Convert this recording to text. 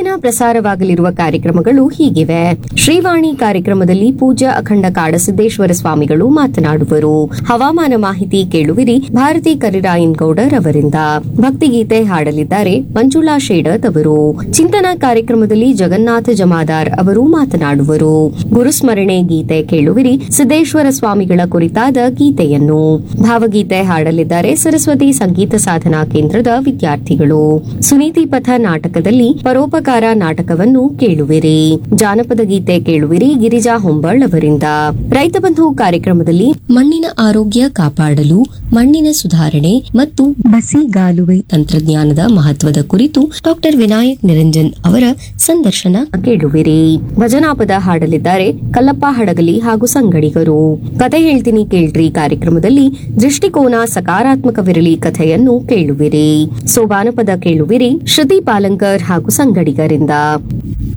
ದಿನ ಪ್ರಸಾರವಾಗಲಿರುವ ಕಾರ್ಯಕ್ರಮಗಳು ಹೀಗಿವೆ ಶ್ರೀವಾಣಿ ಕಾರ್ಯಕ್ರಮದಲ್ಲಿ ಪೂಜ್ಯ ಅಖಂಡ ಕಾಡಸಿದ್ದೇಶ್ವರ ಸ್ವಾಮಿಗಳು ಮಾತನಾಡುವರು ಹವಾಮಾನ ಮಾಹಿತಿ ಕೇಳುವಿರಿ ಭಾರತಿ ಕರಿರಾಯನ್ ಗೌಡರ್ ಅವರಿಂದ ಭಕ್ತಿಗೀತೆ ಹಾಡಲಿದ್ದಾರೆ ಮಂಜುಳಾ ಶೇಡತ್ ಅವರು ಚಿಂತನ ಕಾರ್ಯಕ್ರಮದಲ್ಲಿ ಜಗನ್ನಾಥ ಜಮಾದಾರ್ ಅವರು ಮಾತನಾಡುವರು ಗುರುಸ್ಮರಣೆ ಗೀತೆ ಕೇಳುವಿರಿ ಸಿದ್ದೇಶ್ವರ ಸ್ವಾಮಿಗಳ ಕುರಿತಾದ ಗೀತೆಯನ್ನು ಭಾವಗೀತೆ ಹಾಡಲಿದ್ದಾರೆ ಸರಸ್ವತಿ ಸಂಗೀತ ಸಾಧನಾ ಕೇಂದ್ರದ ವಿದ್ಯಾರ್ಥಿಗಳು ಸುನೀತಿ ಪಥ ನಾಟಕದಲ್ಲಿ ಪರೋಪಕಾರ ನಾಟಕವನ್ನು ಕೇಳುವಿರಿ ಜಾನಪದ ಗೀತೆ ಕೇಳುವಿರಿ ಗಿರಿಜಾ ಹೊಂಬಾಳ್ ಅವರಿಂದ ರೈತ ಬಂಧು ಕಾರ್ಯಕ್ರಮದಲ್ಲಿ ಮಣ್ಣಿನ ಆರೋಗ್ಯ ಕಾಪಾಡಲು ಮಣ್ಣಿನ ಸುಧಾರಣೆ ಮತ್ತು ಬಸಿಗಾಲುವೆ ತಂತ್ರಜ್ಞಾನದ ಮಹತ್ವದ ಕುರಿತು ಡಾಕ್ಟರ್ ವಿನಾಯಕ್ ನಿರಂಜನ್ ಅವರ ಸಂದರ್ಶನ ಕೇಳುವಿರಿ ಭಜನಾಪದ ಹಾಡಲಿದ್ದಾರೆ ಕಲ್ಲಪ್ಪ ಹಡಗಲಿ ಹಾಗೂ ಸಂಗಡಿಗರು ಕತೆ ಹೇಳ್ತೀನಿ ಕೇಳ್ರಿ ಕಾರ್ಯಕ್ರಮದಲ್ಲಿ ದೃಷ್ಟಿಕೋನ ಸಕಾರಾತ್ಮಕವಿರಲಿ ಕಥೆಯನ್ನು ಕೇಳುವಿರಿ ಸೋಬಾನಪದ ಕೇಳುವಿರಿ ಶ್ರುತಿ ಪಾಲಂಕರ್ ಹಾಗೂ ಸಂಗಡಿಗರಿಂದ